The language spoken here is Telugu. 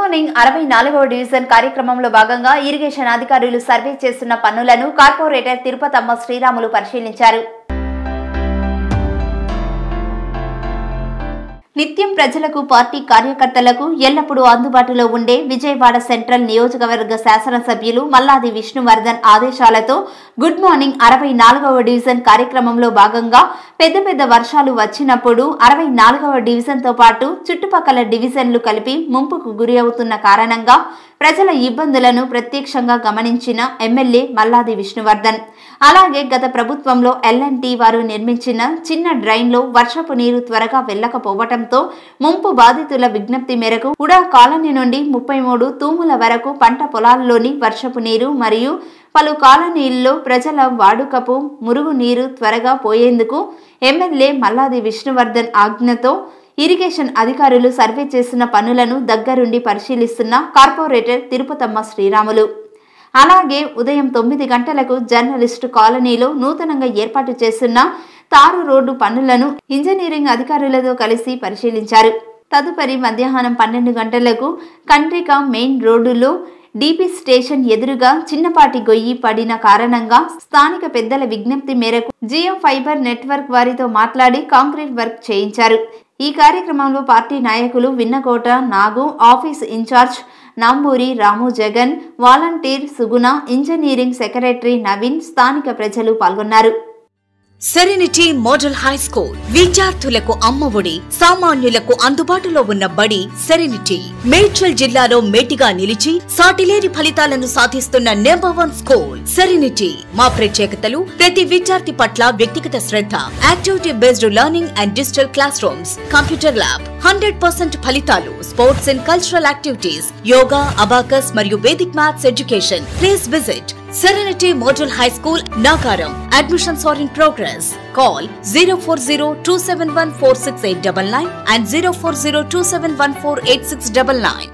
మార్నింగ్ అరవై నాలుగవ డివిజన్ కార్యక్రమంలో భాగంగా ఇరిగేషన్ అధికారులు సర్వే చేస్తున్న పన్నులను కార్పొరేటర్ తిరుపతమ్మ శ్రీరాములు పరిశీలించారు నిత్యం ప్రజలకు పార్టీ కార్యకర్తలకు ఎల్లప్పుడూ అందుబాటులో ఉండే విజయవాడ సెంట్రల్ నియోజకవర్గ శాసనసభ్యులు మల్లాది విష్ణువర్ధన్ ఆదేశాలతో గుడ్ మార్నింగ్ అరవై నాలుగవ డివిజన్ కార్యక్రమంలో భాగంగా పెద్ద పెద్ద వర్షాలు వచ్చినప్పుడు అరవై నాలుగవ డివిజన్తో పాటు చుట్టుపక్కల డివిజన్లు కలిపి ముంపుకు గురి అవుతున్న కారణంగా ప్రజల ఇబ్బందులను ప్రత్యక్షంగా గమనించిన ఎమ్మెల్యే మల్లాది విష్ణువర్ధన్ అలాగే గత ప్రభుత్వంలో ఎల్ఎన్టీ వారు నిర్మించిన చిన్న డ్రైన్లో వర్షపు నీరు త్వరగా వెళ్లకపోవడంతో ముంపు బాధితుల విజ్ఞప్తి మేరకు ఉడా కాలనీ నుండి ముప్పై మూడు తూముల వరకు పంట పొలాల్లోని వర్షపు నీరు మరియు పలు కాలనీల్లో ప్రజల వాడుకపు మురుగు నీరు త్వరగా పోయేందుకు ఎమ్మెల్యే మల్లాది విష్ణువర్ధన్ ఆజ్ఞతో ఇరిగేషన్ అధికారులు సర్వే చేసిన పనులను దగ్గరుండి పరిశీలిస్తున్న కార్పొరేటర్ తిరుపతమ్మ శ్రీరాములు అలాగే ఉదయం తొమ్మిది గంటలకు జర్నలిస్టు కాలనీలో నూతనంగా ఏర్పాటు చేస్తున్న తారు రోడ్డు పనులను ఇంజనీరింగ్ అధికారులతో కలిసి పరిశీలించారు తదుపరి మధ్యాహ్నం పన్నెండు గంటలకు కండ్రిక మెయిన్ రోడ్డులో డీపీ స్టేషన్ ఎదురుగా చిన్నపాటి గొయ్యి పడిన కారణంగా స్థానిక పెద్దల విజ్ఞప్తి మేరకు జియో ఫైబర్ నెట్వర్క్ వారితో మాట్లాడి కాంక్రీట్ వర్క్ చేయించారు ఈ కార్యక్రమంలో పార్టీ నాయకులు Vinnakota Nagu office incharge Namburi Ramu Jagan volunteer Suguna engineering secretary Naveen స్థానిక ప్రజలు పాల్గొన్నారు సెరెనిటీ మోడల్ హై స్కూల్ విద్యార్థులకు అమ్మఒడి సామాన్యులకు అందుబాటులో ఉన్న బడి సెరెనిటీ మేడ్చల్ జిల్లాలో మేటిగా నిలిచి సాటిలేని ఫలితాలను సాధిస్తున్న నెంబర్ వన్ స్కూల్ సెరెనిటీ మా ప్రత్యేకతలు ప్రతి విద్యార్థి పట్ల వ్యక్తిగత శ్రద్ధ activity based learning and digital classrooms computer lab hundred percent ఫలితాలు sports and cultural activities yoga abacus మరియు Vedic maths education please visit Serenity Model High School, Nagaram. Admissions are in progress. Call 040 and 040